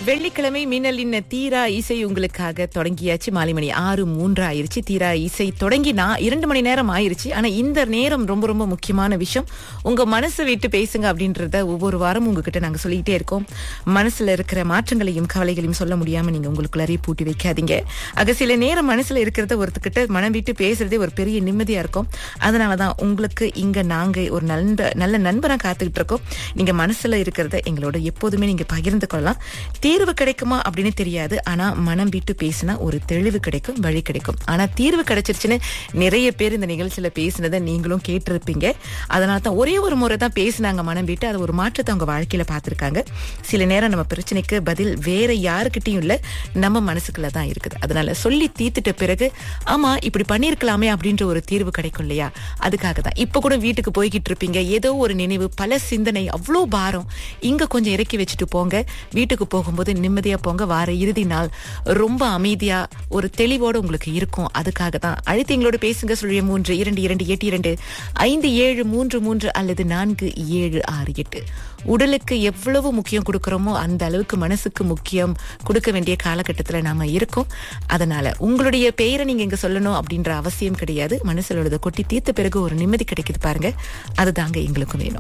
வெள்ளிக்கிழமை மின்னலின் தீரா இசை உங்களுக்காக தொடங்கியாச்சு மாலை மணி ஆறு மூன்று ஆயிருச்சு தீரா இசை தொடங்கி நான் இரண்டு மணி நேரம் ஆயிருச்சு ஆனா இந்த நேரம் ரொம்ப ரொம்ப முக்கியமான விஷயம் உங்க மனசை விட்டு பேசுங்க அப்படின்றத ஒவ்வொரு வாரமும் உங்ககிட்ட நாங்க சொல்லிக்கிட்டே இருக்கோம் மனசுல இருக்கிற மாற்றங்களையும் கவலைகளையும் சொல்ல முடியாம நீங்க உங்களுக்குள்ளாரே பூட்டி வைக்காதீங்க ஆக சில நேரம் மனசுல இருக்கிறத ஒருத்தக்கிட்ட மனம் விட்டு பேசுறதே ஒரு பெரிய நிம்மதியா இருக்கும் அதனாலதான் உங்களுக்கு இங்க நாங்க ஒரு நல்ல நல்ல நண்பரா காத்துக்கிட்டு இருக்கோம் நீங்க மனசுல இருக்கிறத எங்களோட எப்போதுமே நீங்க பகிர்ந்து கொள்ளலாம் தீர்வு கிடைக்குமா அப்படின்னு தெரியாது ஆனா மனம் விட்டு பேசினா ஒரு தெளிவு கிடைக்கும் வழி கிடைக்கும் ஆனா தீர்வு கிடைச்சிருச்சுன்னு நிறைய பேர் இந்த நிகழ்ச்சியில பேசினதை நீங்களும் கேட்டிருப்பீங்க அதனால தான் ஒரே ஒரு முறை தான் பேசினாங்க மனம் விட்டு அது ஒரு மாற்றத்தை அவங்க வாழ்க்கையில பார்த்திருக்காங்க சில நேரம் நம்ம பிரச்சனைக்கு பதில் வேற யாருக்கிட்டையும் இல்ல நம்ம மனசுக்குள்ள தான் இருக்குது அதனால சொல்லி தீர்த்துட்ட பிறகு ஆமா இப்படி பண்ணிருக்கலாமே அப்படின்ற ஒரு தீர்வு கிடைக்கும் இல்லையா அதுக்காக தான் இப்ப கூட வீட்டுக்கு போய்கிட்டு இருப்பீங்க ஏதோ ஒரு நினைவு பல சிந்தனை அவ்வளோ பாரம் இங்க கொஞ்சம் இறக்கி வச்சுட்டு போங்க வீட்டுக்கு போகும்போது நிம்மதியா போங்க வார இறுதி நாள் ரொம்ப அமைதியா ஒரு தெளிவோட உங்களுக்கு இருக்கும் அதுக்காக தான் அழைத்து எங்களோட பேசுங்க சுழிய மூன்று இரண்டு இரண்டு எட்டு இரண்டு ஐந்து ஏழு மூன்று மூன்று அல்லது நான்கு ஏழு ஆறு எட்டு உடலுக்கு எவ்வளவு முக்கியம் கொடுக்கறோமோ அந்த அளவுக்கு மனசுக்கு முக்கியம் கொடுக்க வேண்டிய காலகட்டத்துல நாம இருக்கோம் அதனால உங்களுடைய பெயரை நீங்க இங்க சொல்லணும் அப்படின்ற அவசியம் கிடையாது மனசுல உள்ளதை கொட்டி தீர்த்த பிறகு ஒரு நிம்மதி கிடைக்குது பாருங்க அதுதாங்க எங்களுக்கும் வேணும்